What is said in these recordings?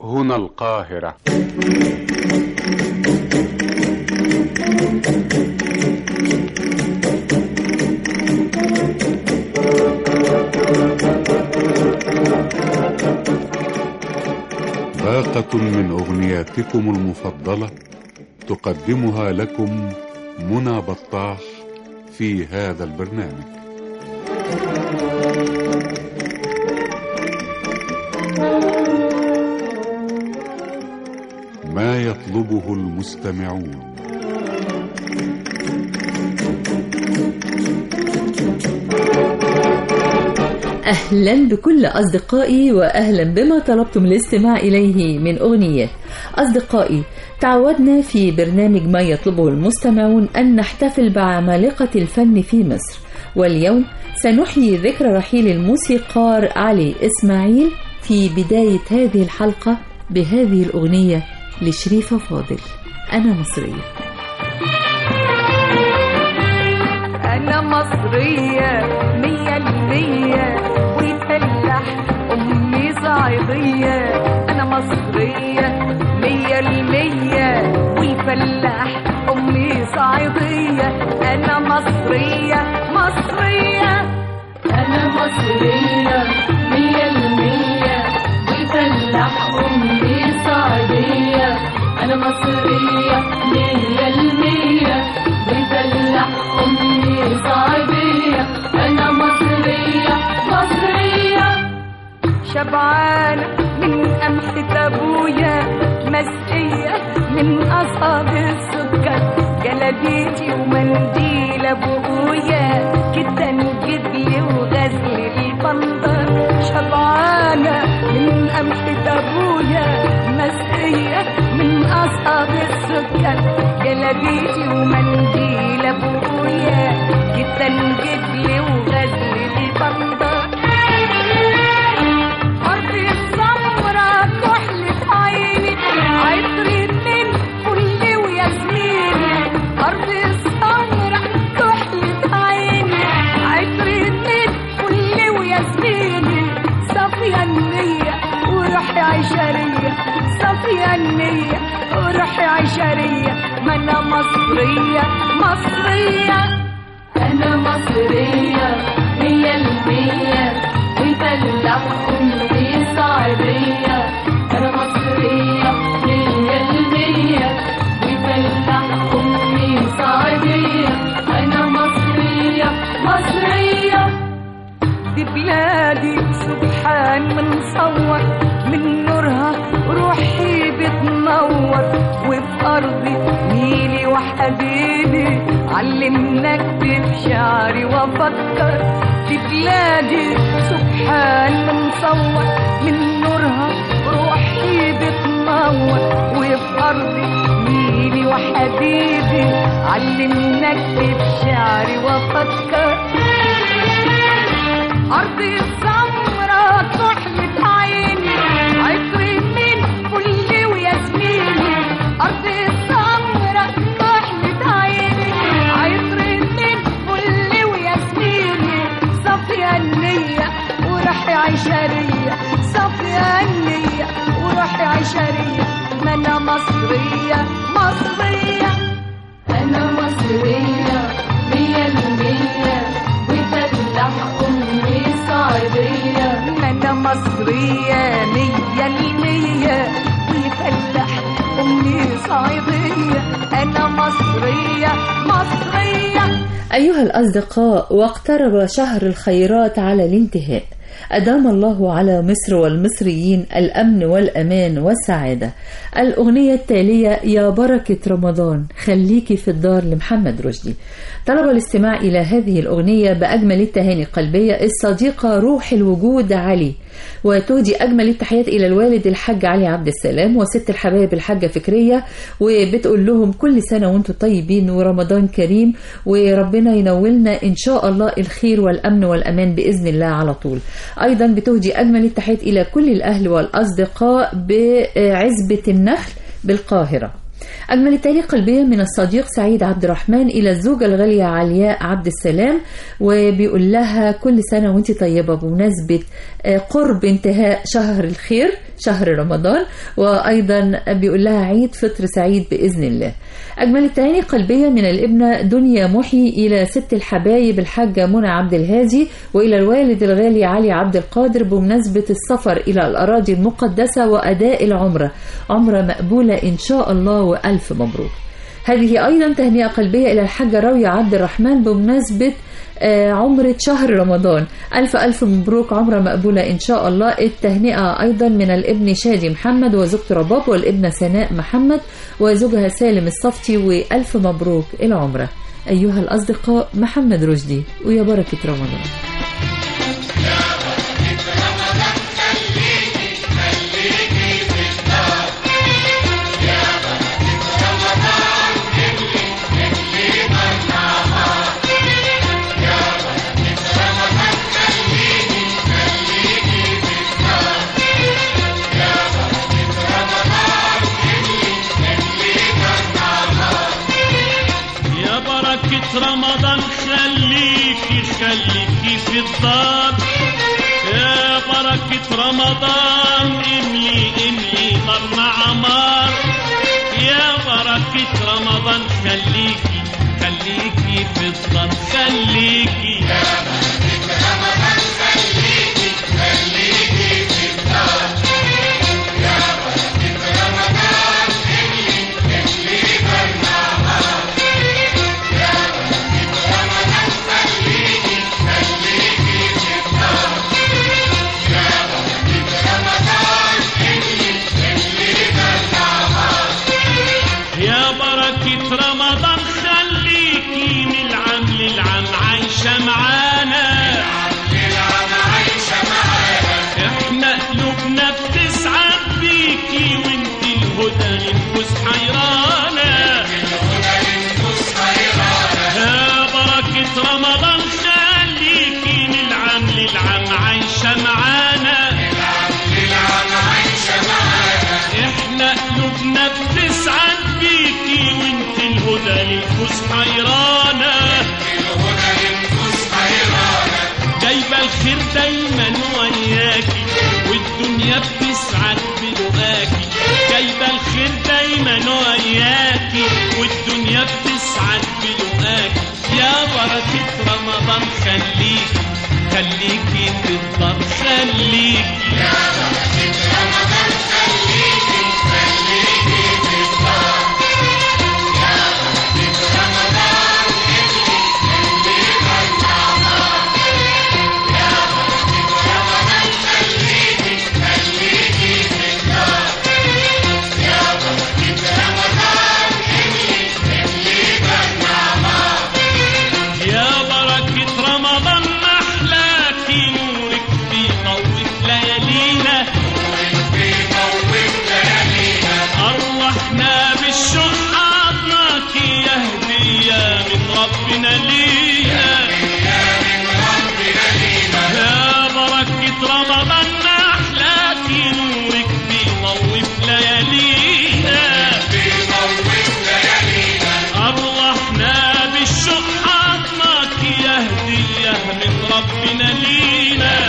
هنا القاهرة باقة من أغنياتكم المفضلة تقدمها لكم منى بطاح في هذا البرنامج ما يطلبه المستمعون أهلا بكل أصدقائي وأهلا بما طلبتم الاستماع إليه من أغنيات أصدقائي تعودنا في برنامج ما يطلبه المستمعون أن نحتفل بعمالقة الفن في مصر واليوم سنحيي ذكرى رحيل الموسيقار علي إسماعيل في بداية هذه الحلقة بهذه الأغنية لشريفة فاضل أنا مصرية أنا مصرية مية المية ويفلح أمي صعيدية أنا مصرية مية المية ويفلح أمي صعيدية أنا مصرية مصرية أنا مصرية مية المية ويفلح أمي صعيدية أنا مصرية مية المية ويفلح أمي صعيدية أنا مصرية مصرية شبعانة من قمحة أبويا مسقية من أصحاب السكر جلابيتي ومنديل أبويا كتان جدلي وغزل البندر شبعانة من قمحة أبويا مسقية من أصحاب السكر جلابيتي ومنديل أبويا كتان جدلي وغزل البندر أرضي السمرة كحلة عيني عطري من فل وياسمين أرضي السمرة كحلة عيني عطري من فل وياسمين صافية النية وروحي عشرية صافية النية وروحي عشرية ما أنا مصرية مصرية أنا مصرية مية المية ويفلح أمي صعيدية أنا مصرية مية المية ويفلح أمي صعيدية أنا مصرية مصرية دي بلادي سبحان منصور من نورها روحي بتنور وفي أرضي نيلي وحبيبي علمنا اكتب شعري وافكر في بلادي سبحان منصور من نورها روحي بتنور وفي أرضي نيلي وحبيبي علمنا اكتب شعري وافكر أرضي السمرة كحلة عيني عطري من فل وياسمين أرضي السمرة كحلة عيني عطري من فل وياسمين صافية النية وروحي عشرية صافية النية وروحي عشرية ما أنا مصرية مصرية أنا مصرية مية المية ويفلح أمي صعيدية ما أنا مصرية مية المية ويفلح أمي صعيدية أنا مصرية مصرية أيها الأصدقاء واقترب شهر الخيرات على الانتهاء أدام الله على مصر والمصريين الأمن والأمان والسعادة الأغنية التالية يا بركة رمضان خليكي في الدار لمحمد رشدي طلب الاستماع إلى هذه الأغنية بأجمل التهاني القلبية الصديقة روح الوجود علي وتهدي أجمل التحيات إلى الوالد الحاج علي عبد السلام وست الحبايب الحاجة فكرية وبتقول لهم كل سنة وانتم طيبين ورمضان كريم وربنا ينولنا إن شاء الله الخير والأمن والأمان بإذن الله على طول أيضا بتهدي أجمل التحيات إلى كل الأهل والأصدقاء بعزبة النخل بالقاهرة أجمل التهنئة قلبية من الصديق سعيد عبد الرحمن إلى الزوجة الغالية علياء عبد السلام وبيقول لها كل سنة وانت طيبة بمناسبة آه، قرب انتهاء شهر الخير شهر رمضان وأيضا بيقول لها عيد فطر سعيد بإذن الله أجمل التهاني قلبية من الابنة دنيا محي إلى ست الحبايب الحاجة منى عبد الهادي وإلى الوالد الغالي علي عبد القادر بمناسبة السفر إلى الأراضي المقدسة وأداء العمرة عمرة مقبولة إن شاء الله وألف مبروك هذه أيضا تهنئة قلبية إلى الحاجة راوية عبد الرحمن بمناسبة آه، عمرة شهر رمضان ألف ألف مبروك عمرة مقبولة إن شاء الله التهنئة أيضا من الابن شادي محمد وزوجته رباب والابنة سناء محمد وزوجها سالم الصفتي وألف مبروك العمرة أيها الأصدقاء محمد رشدي ويا بركة رمضان يا بركة رمضان خليكي خليكي في الدار يا بركة رمضان املي املي طرنا عمار يا بركة رمضان خليكي خليكي في الدار خليكي يا بركة رمضان خليكي من العام للعام عايشة معانا احنا قلوبنا بتسعد بيكي وانت الهدى للنفوس حيرانة يا بركة رمضان خليكي من العام للعام عايشة معانا احنا قلوبنا بتسعد بيكي وانت الهدى للفوز حيرانة جايبة الخير دايما وياكي والدنيا بتسعد بلقاكي جايبة الخير دايما وياكي والدنيا بتسعد بلقاكي يا بركة رمضان خليكي خليكي في الدار خليكي يا بركة رمضان محلاكي نورك بيطوف ليالينا أرواحنا بالشوق حضناكي يا هدية من ربنا لينا يا بركة رمضان محلاكي نورك بيطوف ليالينا أرواحنا بالشوق حضنك يا هدية من ربنا لينا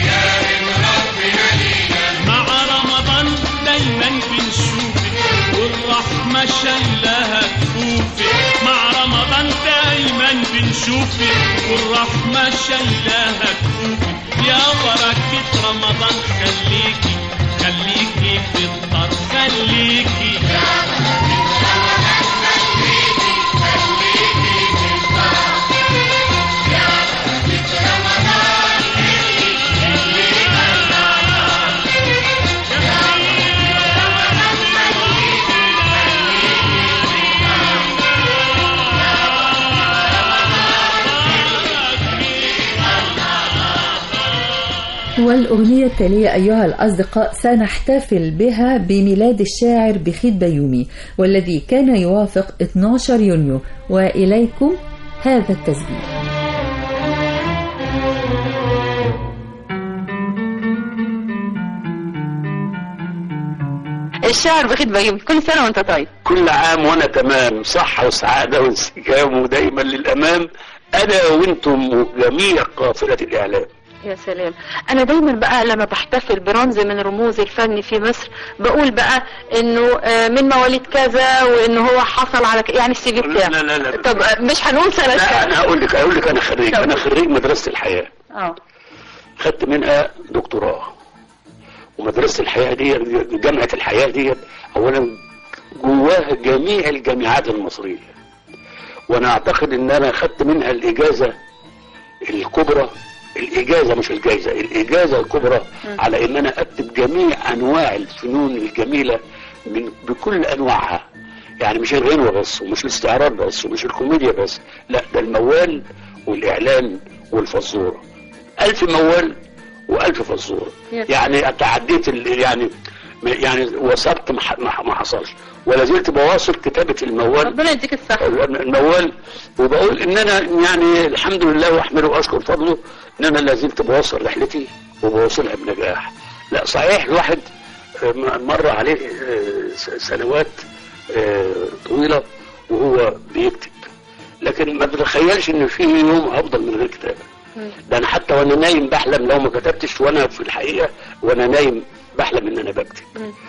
مع رمضان دايما بنشوفك والرحمة شايلها كفوفك مع رمضان دايما بنشوفك والرحمة شايلها كفوفك يا بركة رمضان خليكي خليكي في الدار خليكي والأغنية التالية أيها الأصدقاء سنحتفل بها بميلاد الشاعر بخيت بيومي والذي كان يوافق 12 يونيو وإليكم هذا التسجيل الشاعر بخيت بهيم كل سنة وانت طيب كل عام وانا تمام صحة وسعادة وانسجام ودايما للامام انا وانتم وجميع قافلة الاعلام يا سلام انا دايما بقى لما بحتفل برمز من رموز الفن في مصر بقول بقى انه آه، من مواليد كذا وانه هو حصل على ك... يعني السي في بتاعه لا لا لا لا. طب آه، مش هنقول سنة لا انا كام هقول لك هقول لك انا خريج طب. انا خريج مدرسة الحياة اه خدت منها دكتوراه ومدرسة الحياة دي جامعة الحياة دي اولا جواها جميع الجامعات المصرية وانا اعتقد ان انا خدت منها الاجازة الكبرى الاجازة مش الجايزة الاجازة الكبرى على ان انا اكتب جميع انواع الفنون الجميلة من بكل انواعها يعني مش الغنوة بس ومش الاستعراض بس ومش الكوميديا بس لا ده الموال والاعلان والفزورة ألف موال وألف فزورة يس. يعني تعديت ال- يعني يعني وصلت ما ح- ما ما حصلش ولا زلت بواصل كتابة الموال ربنا يديك الصحة الموال وبقول ان انا يعني الحمد لله واحمده واشكر فضله ان انا لا زلت بواصل رحلتي وبواصلها بنجاح لا صحيح الواحد آه، م- مر عليه آه، س- سنوات آه، طويلة وهو بيكتب لكن ما تتخيلش ان في يوم افضل من غير كتابة ده انا حتى وانا نايم بحلم لو ما كتبتش وانا في الحقيقة وانا نايم بحلم ان انا بكتب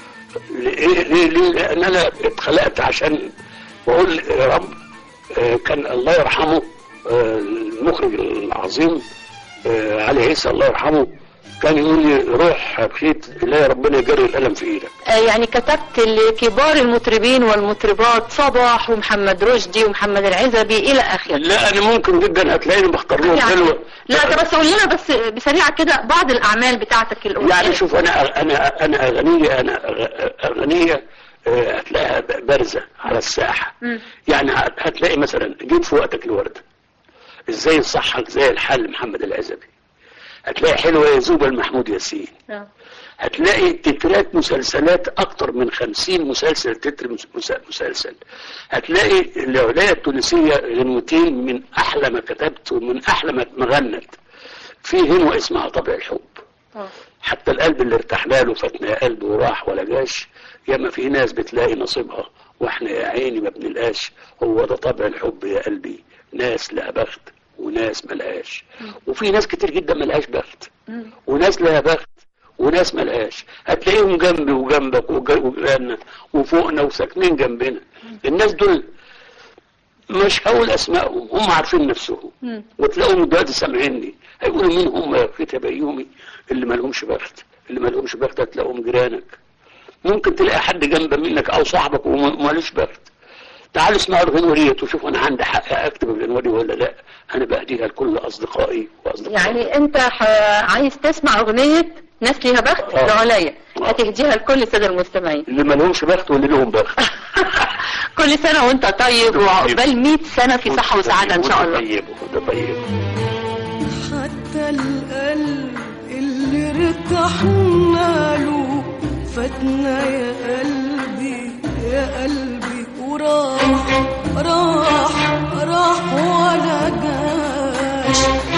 ليه ليه ليه لان انا اتخلقت عشان بقول يا رب آه، كان الله يرحمه آه، المخرج العظيم آه، علي عيسى الله يرحمه كان يقول لي روح بخيت لا ربنا يجري القلم في ايدك آه، يعني كتبت لكبار المطربين والمطربات صباح ومحمد رشدي ومحمد العزبي الى اخره لا انا ممكن جدا هتلاقيني بختار لهم يعني حلوه لا طب بس قول لنا بس بسريعه كده بعض الاعمال بتاعتك الاغنيه يعني شوف انا انا انا اغنيه انا أغ- اغنيه آه، هتلاقيها بارزه على الساحه مم. يعني هت- هتلاقي مثلا جيت في وقتك الورد ازاي يصحك زي الحل محمد العزبي هتلاقي حلوه يا زوبه المحمود ياسين آه. هتلاقي تترات مسلسلات اكتر من خمسين مسلسل تتر مس- مس- مسلسل هتلاقي العلاية التونسية غنوتين من احلى ما كتبت ومن احلى ما ما غنت في غنوة اسمها طبع الحب آه. حتى القلب اللي ارتحنا له فاتنا يا قلب وراح ولا جاش ياما في ناس بتلاقي نصيبها واحنا يا عيني ما بنلقاش هو ده طبع الحب يا قلبي ناس لها بخت وناس ملهاش وفي ناس كتير جدا ملهاش بخت وناس لها بخت وناس ملهاش هتلاقيهم جنبي وجنبك وج- وجيراننا وفوقنا وساكنين جنبنا الناس دول مش هقول اسمائهم هم عارفين نفسهم وتلاقوهم دلوقتي سامعيني هيقولوا مين هم في تبيومي اللي ما لهمش بخت اللي ما لهمش بخت هتلاقوهم جيرانك ممكن تلاقي حد جنب منك او صاحبك ومالوش بخت تعالوا اسمعوا الغنوة ديت وشوفوا انا عندي حق اكتب الغنوة دي ولا لا انا بهديها لكل اصدقائي واصدقائي يعني انت ح... عايز تسمع اغنيه ناس ليها بخت آه. لعليا آه. هتهديها لكل الساده المستمعين اللي ما لهمش بخت واللي لهم بخت كل سنه وانت طيب وعقبال 100 سنه في صحه وسعاده ان شاء الله طيب وده طيب حتى القلب اللي ارتحنا له فاتنا يا قلبي يا قلبي وراح راح راح ولا جاش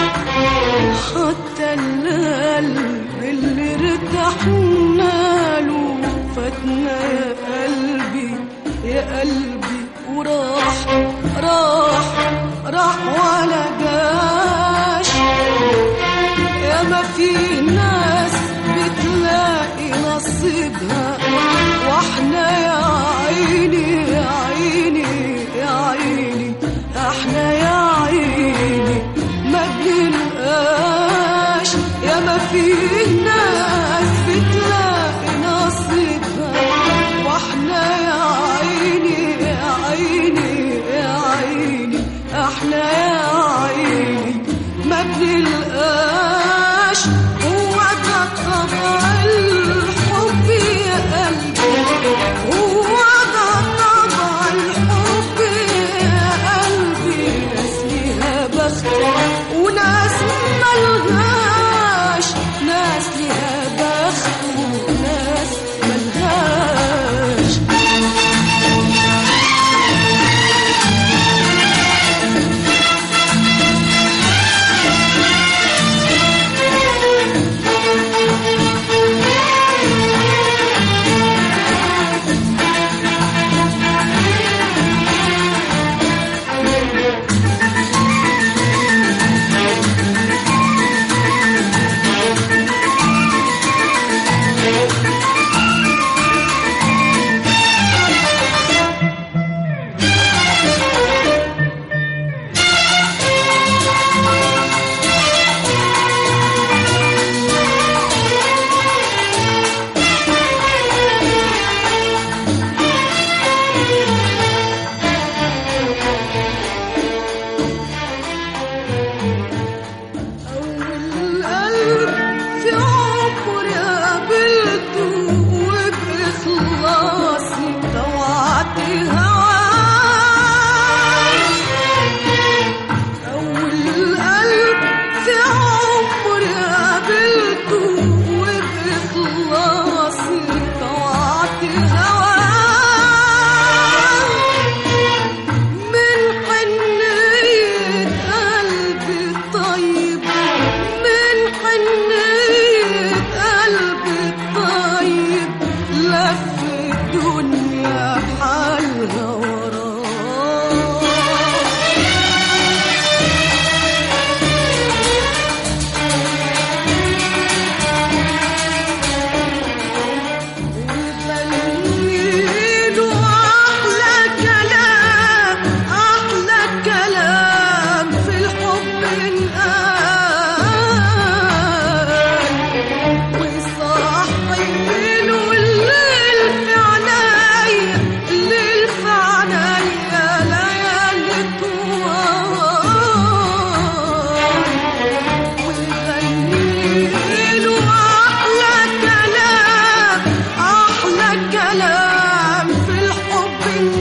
حتى القلب اللي ارتحنا له فاتنا يا قلبي يا قلبي وراح راح راح ولا جاش يا ما في ناس بتلاقي نصيبها واحنا يا عيني يا عيني يا عيني احنا يا عيني ما بنلقاش يا ما في ناس بتلاقي نصيبها واحنا يا عيني يا عيني يا عيني احنا يا عيني ما بنلقاش هو ده طبع الحب يا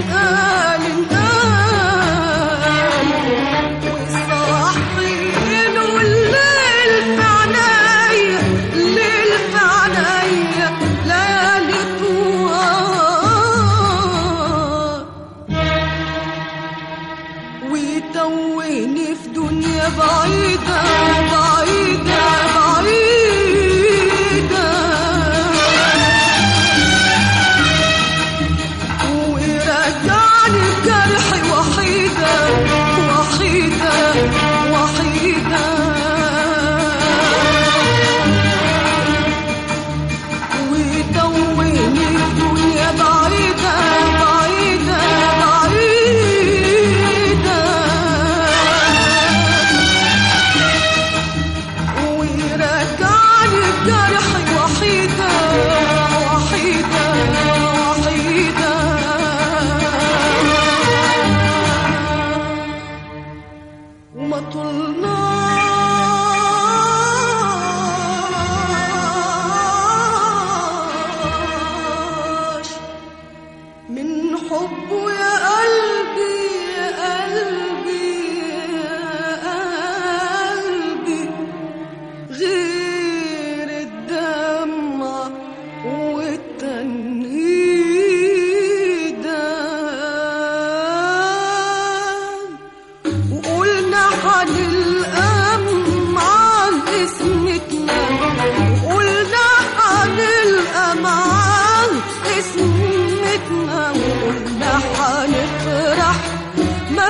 انقال انقال والصاحين والليل في عنايا الليل في عنايا ليالي طوال ويتوهني في دنيا بعيدة بعيدة بعيدة ويرجعني جرحي وحيدة وحيدة وحيدة ويتوهني في دنيا بعيدة بعيدة بعيدة ويرجعني بجرحي وحيدة وحيدة وحيدة وما طلناش من حبه يا قلبي يا قلبي يا قلبي غير الدمع والتنهيدة وقلنا هنلقى عن اسمتنا وقلنا هنلقى عن اسمتنا وقلنا هنفرح ما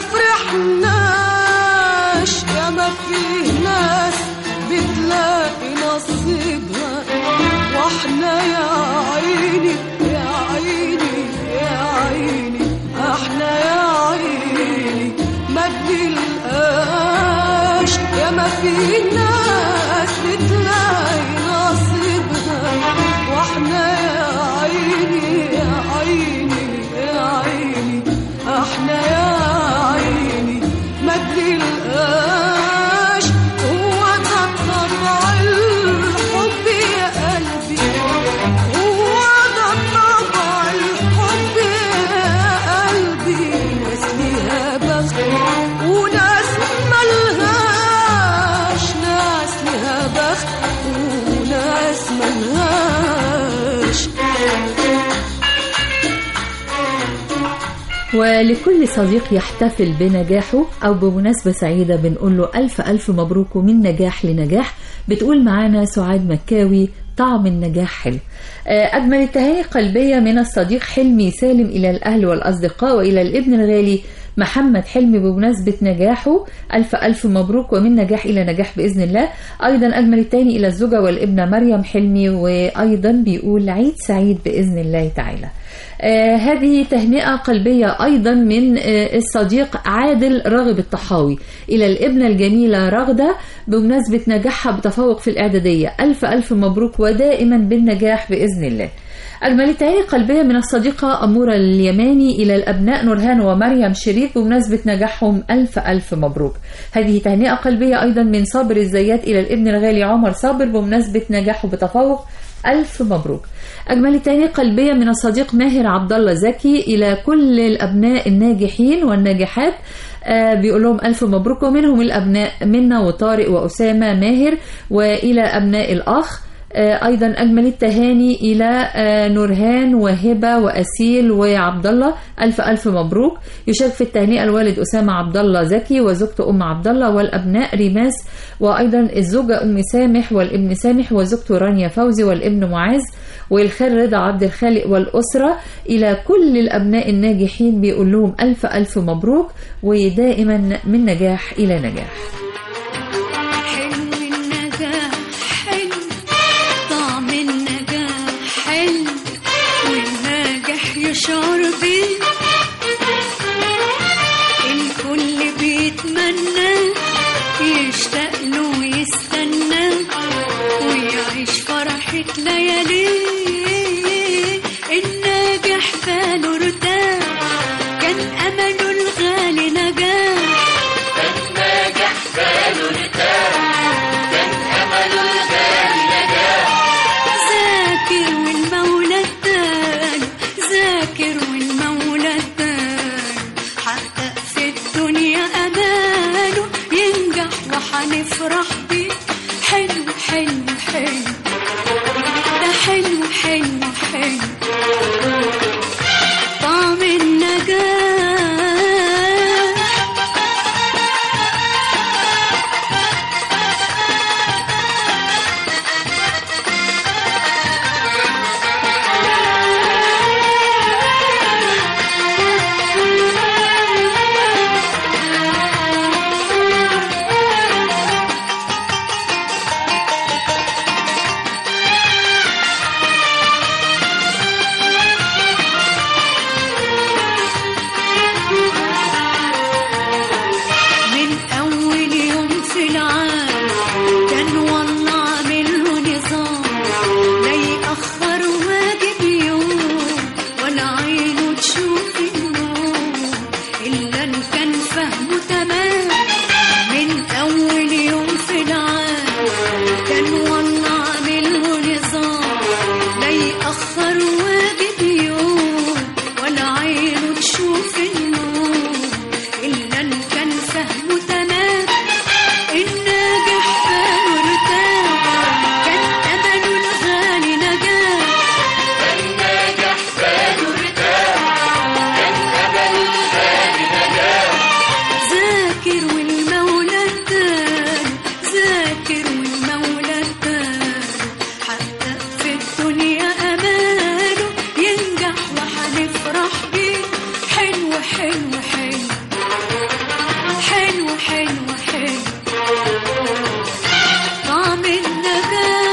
فرحناش يا ما في ناس بتلاقي نصيبها واحنا يا عيني يا عيني يا عيني احنا يا عيني ما بنلقاش يا ما في ناس بتلاقي نصيبها واحنا يا عيني يا عيني يا عيني احنا يا عيني ما بنلقاش هو ده طبع الحب يا قلبي هو ده طبع الحب يا قلبي ناس ليها بخت وناس ملهاش ناس ليها بخت وناس ملهاش ولكل صديق يحتفل بنجاحه أو بمناسبة سعيدة بنقول له ألف ألف مبروك ومن نجاح لنجاح بتقول معانا سعاد مكاوي طعم النجاح حلو آه، أجمل التهاني قلبية من الصديق حلمي سالم إلى الأهل والأصدقاء وإلى الابن الغالي محمد حلمي بمناسبة نجاحه ألف ألف مبروك ومن نجاح إلى نجاح بإذن الله أيضا أجمل التهاني إلى الزوجة والابنة مريم حلمي وأيضا بيقول عيد سعيد بإذن الله تعالى آه هذه تهنئة قلبية أيضا من آه الصديق عادل راغب الطحاوي إلى الابنة الجميلة رغدة بمناسبة نجاحها بتفوق في الإعدادية ألف ألف مبروك ودائما بالنجاح بإذن الله أجمل التهاني قلبية من الصديقة أمورة اليماني إلى الأبناء نورهان ومريم شريف بمناسبة نجاحهم ألف ألف مبروك هذه تهنئة قلبية أيضا من صابر الزيات إلى الابن الغالي عمر صابر بمناسبة نجاحه بتفوق ألف مبروك أجمل تاني قلبية من الصديق ماهر عبد الله زكي إلى كل الأبناء الناجحين والناجحات آه بيقول لهم ألف مبروك ومنهم الأبناء منا وطارق وأسامة ماهر وإلى أبناء الأخ آه ايضا اجمل التهاني الى آه نورهان وهبه واسيل وعبد الله الف الف مبروك يشارك في التهنئه الوالد اسامه عبد الله زكي وزوجته ام عبد الله والابناء ريماس وايضا الزوجه ام سامح والابن سامح وزوجته رانيا فوزي والابن معاذ والخال رضا عبد الخالق والاسره الى كل الابناء الناجحين بيقول لهم الف الف مبروك ودائما من نجاح الى نجاح حلو النجاح حلو طعم النجاح حلو والناجح يشعر بيه الكل بيتمنى يشتاق له ويستنى ويعيش فرحة لياليه الناجح باله ارتاح كان أمله الغالي نجاح ذاكر والمولى اداله ذاكر والمولى اداله وحنفرح بيه حلو حلو حلو حلو حلو حلو طعم النجاة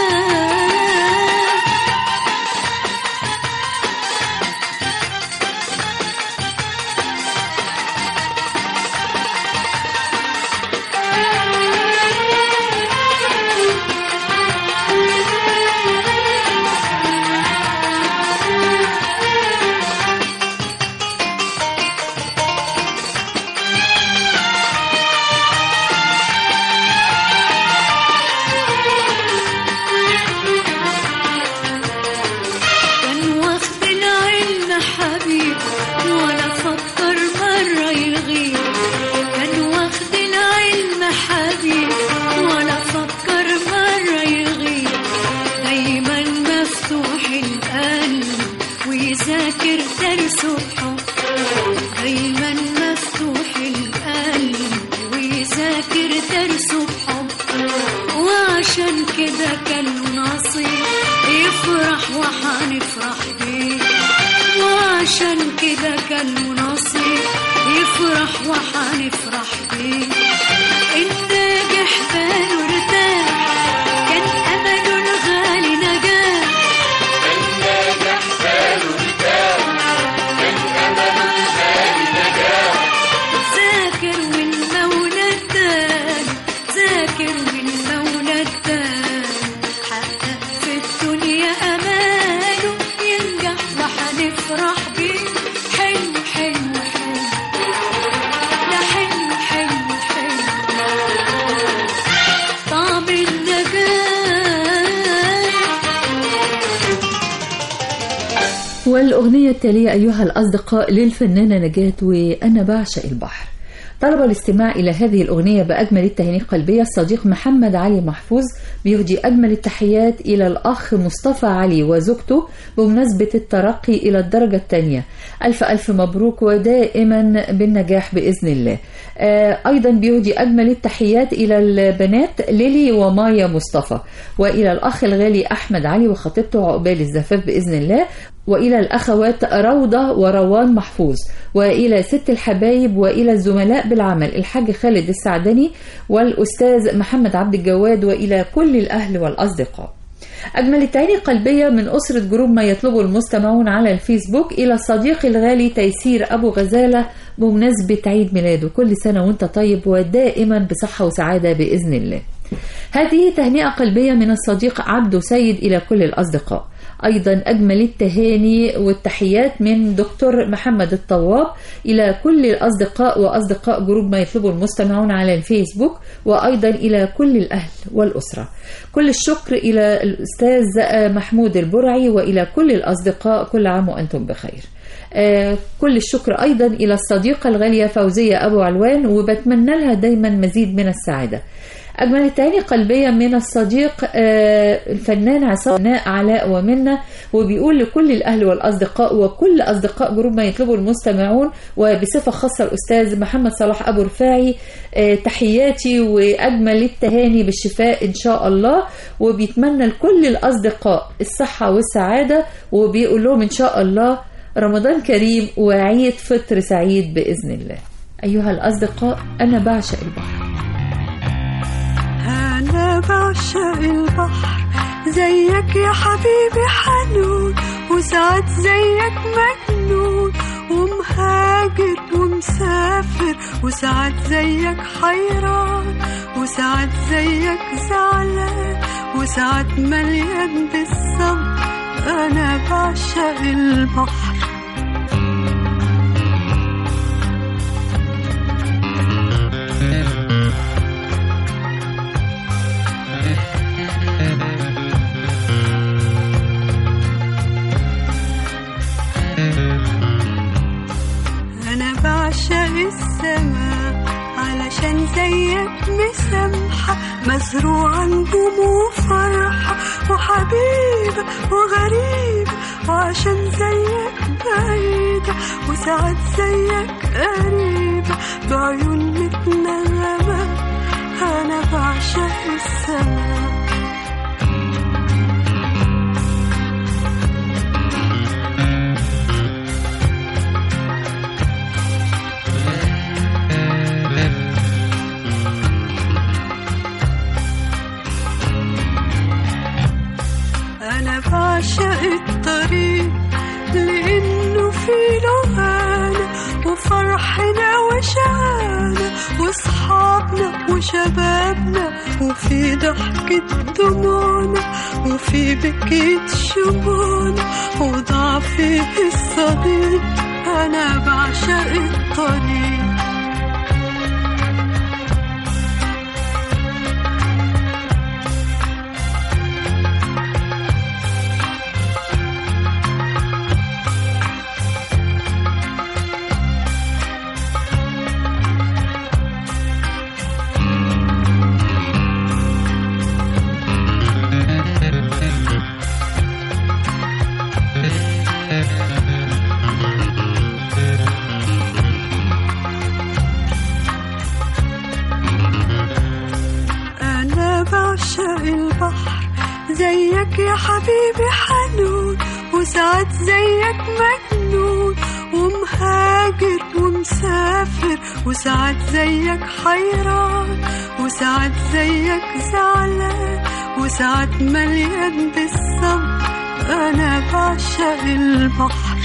كان واخد العلم حبيب ولا فكر مرة يغيب كان واخد العلم حبيب ولا فكر مرة يغيب دايما مفتوح القلب ويذاكر درسه بحب دايما مفتوح القلب ويذاكر درسه بحب وعشان كده كان له نصيب يفرح وحنفرح بيه وعشان كده كان له نصيب يفرح وحنفرح بيه الناجح باله ارتاح كان امله الغالي نجاح ذاكر والمولى اداني ذاكر والمولى اداني حقق في الدنيا اماله ينجح وحنفرح بيه حلو حلو حلو ده حلو حلو حلو طعم النجاة والأغنية التالية أيها الأصدقاء للفنانة نجاة وأنا بعشق البحر طلب الاستماع إلى هذه الأغنية بأجمل التهاني القلبية الصديق محمد علي محفوظ بيهدي أجمل التحيات إلى الأخ مصطفى علي وزوجته بمناسبة الترقي إلى الدرجة الثانية ألف ألف مبروك ودائما بالنجاح بإذن الله آه، أيضا بيهدي أجمل التحيات إلى البنات ليلي ومايا مصطفى وإلى الأخ الغالي أحمد علي وخطيبته عقبال الزفاف بإذن الله وإلى الأخوات روضة وروان محفوظ وإلى ست الحبايب وإلى الزملاء بالعمل الحاج خالد السعدني والأستاذ محمد عبد الجواد وإلى كل الأهل والأصدقاء أجمل التهاني القلبية من أسرة جروب ما يطلبه المستمعون على الفيسبوك إلى صديقي الغالي تيسير أبو غزالة بمناسبة عيد ميلاده كل سنة وانت طيب ودائما بصحة وسعادة بإذن الله هذه تهنئة قلبية من الصديق عبدو سيد إلى كل الأصدقاء أيضا أجمل التهاني والتحيات من دكتور محمد الطواب إلى كل الأصدقاء وأصدقاء جروب ما يطلبه المستمعون على الفيسبوك وأيضا إلى كل الأهل والأسرة كل الشكر إلى الأستاذ محمود البرعي وإلى كل الأصدقاء كل عام وأنتم بخير آه، كل الشكر أيضا إلى الصديقة الغالية فوزية أبو علوان وبتمنى لها دايما مزيد من السعادة أجمل التهاني قلبية من الصديق آه، الفنان عصام علاء ومنة وبيقول لكل الأهل والأصدقاء وكل أصدقاء جروب ما يطلبه المستمعون وبصفة خاصة الأستاذ محمد صلاح أبو رفاعي آه، تحياتي وأجمل التهاني بالشفاء إن شاء الله وبيتمنى لكل الأصدقاء الصحة والسعادة وبيقول لهم إن شاء الله رمضان كريم وعيد فطر سعيد بإذن الله أيها الأصدقاء أنا بعشق البحر أنا بعشق البحر زيك يا حبيبي حنون وساعات زيك مجنون ومهاجر ومسافر وساعات زيك حيران وساعات زيك زعلان وساعات مليان بالصبر أنا بعشق البحر أنا بعشق السماء علشان زيك مسامحة مزروعة نجوم وفرحة وحبيبة وغريبة وعشان زيك بعيدة وساعات زيك قريبة بعيون متنغمة أنا بعشق السماء وشبابنا وفي ضحكة دموعنا وفي بكيت شموعنا وضعفي الصديق أنا بعشق الطريق أنا بعشق البحر زيك يا حبيبي حنون وساعات زيك مجنون ومهاجر ومسافر وساعات زيك حيران وساعات زيك زعلان وساعات مليان بالصبر أنا بعشق البحر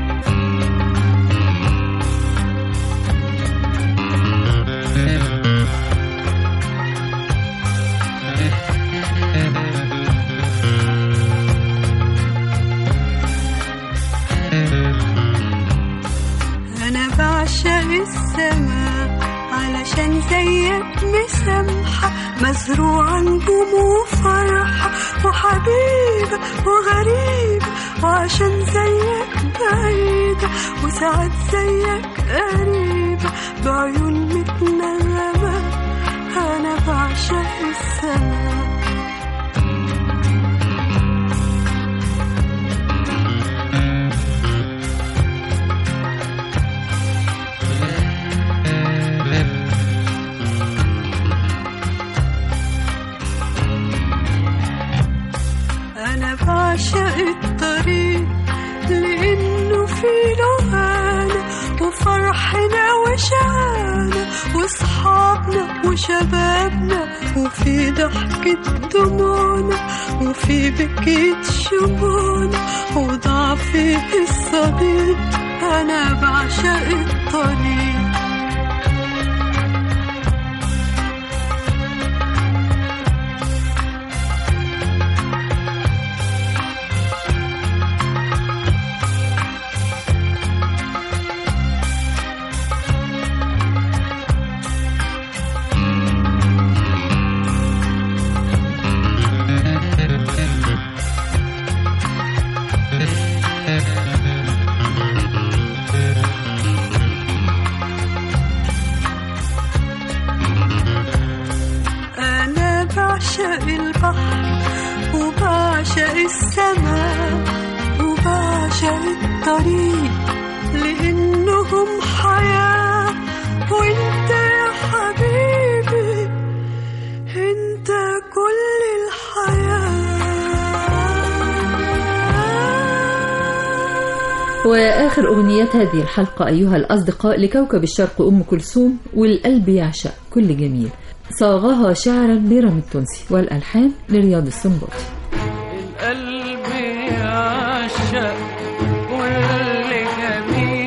أنا بعشق السماء علشان زيك مسامحة مزروعة نجوم وفرحة وحبيبة وغريبة وعشان زيك بعيدة وساعات زيك قريبة بعيون متنغمة أنا بعشق السماء أنا بعشق الطريق لأنه فيه لهانا وفرحنا وشانا وصحابنا وشبابنا وفي ضحكة دموعنا وفي بكيت شموعنا وضعفي الصديق أنا بعشق الطريق أنا بعشق البحر وبعشق السماء وبعشق الطريق لأنهم حياة وانت يا حبيبي انت كل الحياة وآخر أغنيات هذه الحلقة أيها الأصدقاء لكوكب الشرق أم كلثوم والقلب يعشق كل جميل صاغها شعرا لرم التونسي والألحان لرياض السنباطي القلب يعشق كل جميل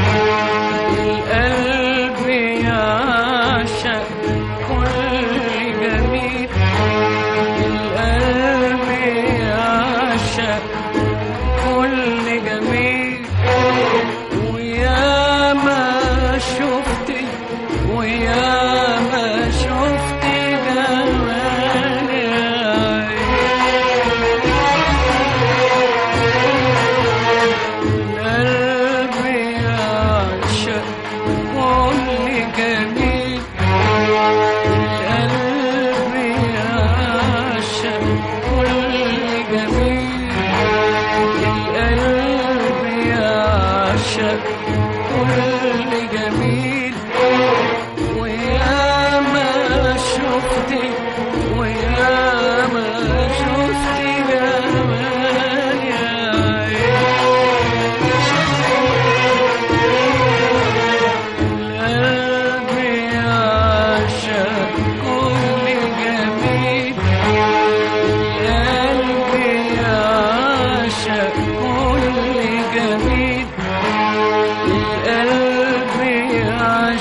القلب يعشق كل جميل القلب يعشق كل جميل ويا ما شفت ويا ما شفت جمال عين قلبي يعشق كل جميل القلب يعشق كل جميل القلب يعشق كل جميل ويا ما شفت ويا ما شفت جمال يا قلبي يعشق كل جميل قلبي يعشق كل جميل القلب يعشق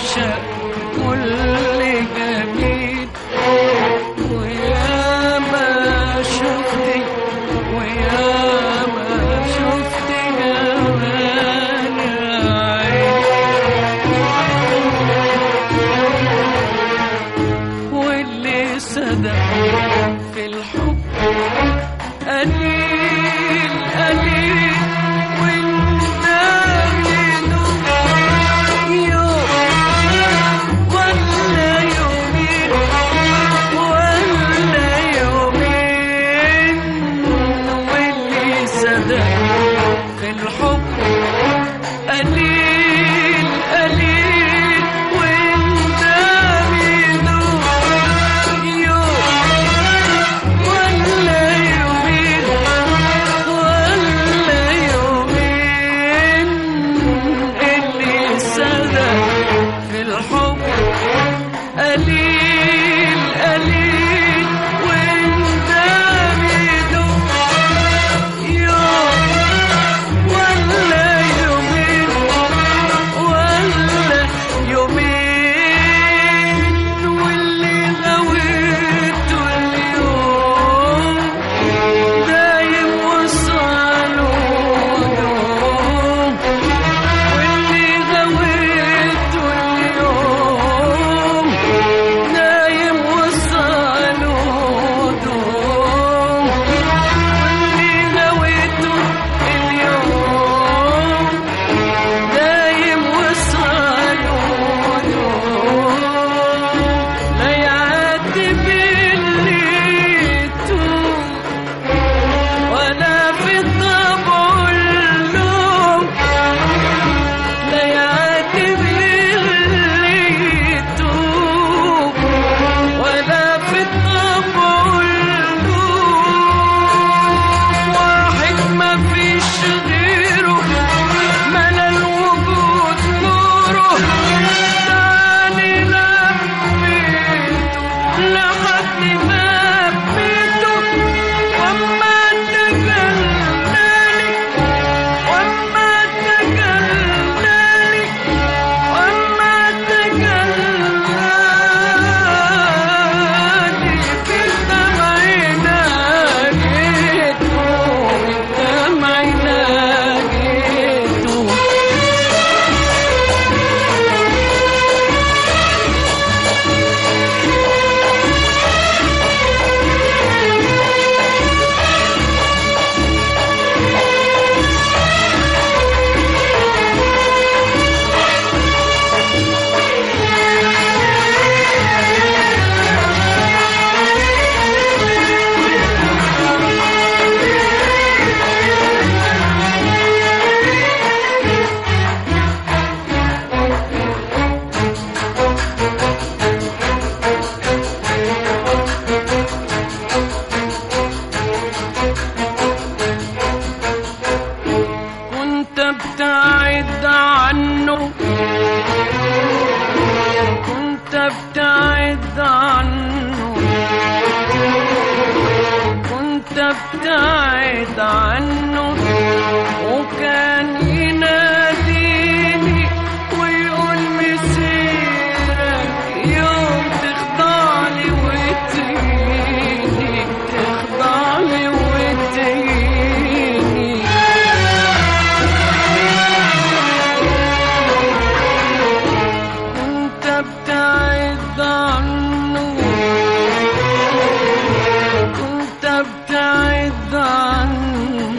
ابتعد عنه كنت ابتعد عنه كنت ابتعد عنه وكان يناديني ويقول مسيرك يوم تخضعلي وتجيني تخضعلي وتجيني كنت ابتعد عنه كنت ابتعد عنه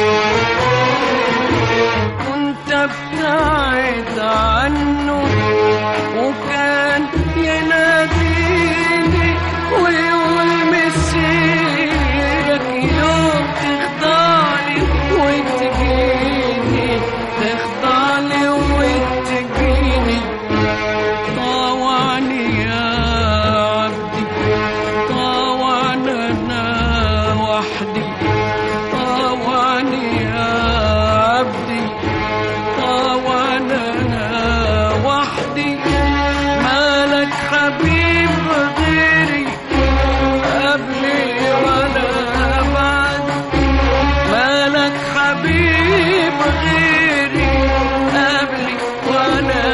كنت ابتعد عنه وكان يناديني ويقول مسيرك يوم تخضعلي وتجيني تخضعلي وتجيني طاوعني يا عبدي طاوعني انا وحدي طاوعني يا عبدي طاوعني انا وحدي مالك حبيب غيري قبلي ولا بعد مالك حبيب غيري قبلي ولا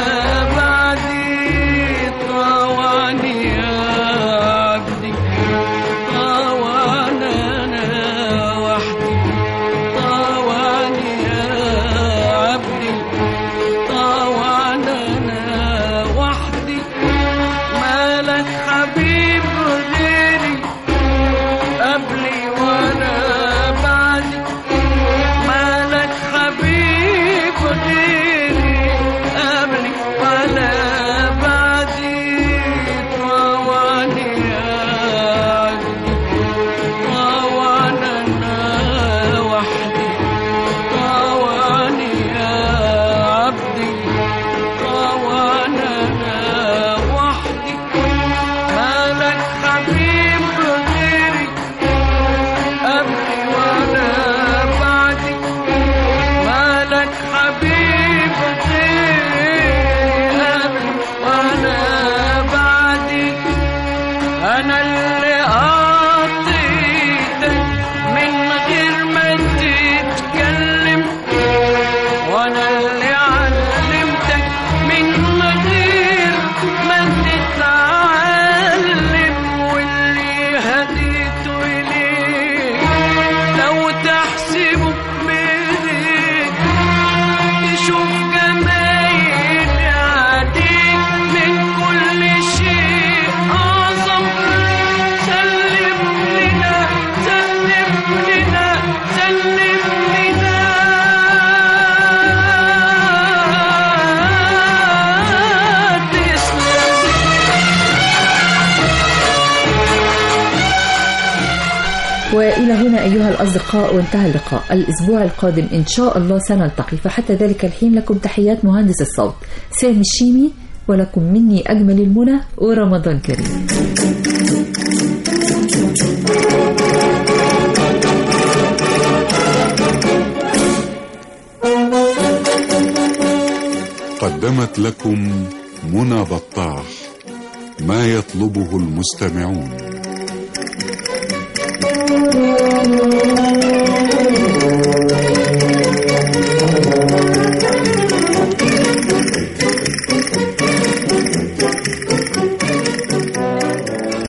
بعدي طاوعني يا عبدي طاوعني انا وحدي طاوعني يا عبدي طاوعني انا وحدي مالك حبيب غيري قبلي ولا بعدي مالك حبيب غيري قبلي ولا بعدي طواني يا عبدي طواني انا وحدي طواني يا عبدي طواني انا وحدي مالك حبيب غيري قبلي ولا بعدي مالك حبيب غيري قبلي ولا بعدي انا اللي اعطيتك من غير ما تتكلم وانا اللي علمتك من غير ما تتعلم واللي هديته اليك لو تحسبه بايديك تشوف جمايل عليك من كل شيء اعظم سلم لنا سلم لنا سلم لنا تسلم وإلى هنا أيها الأصدقاء وانتهى اللقاء الأسبوع القادم إن شاء الله سنلتقي فحتى ذلك الحين لكم تحيات مهندس الصوت سامي الشيمي ولكم مني أجمل المنى ورمضان كريم قدمت لكم منى بطاح ما يطلبه المستمعون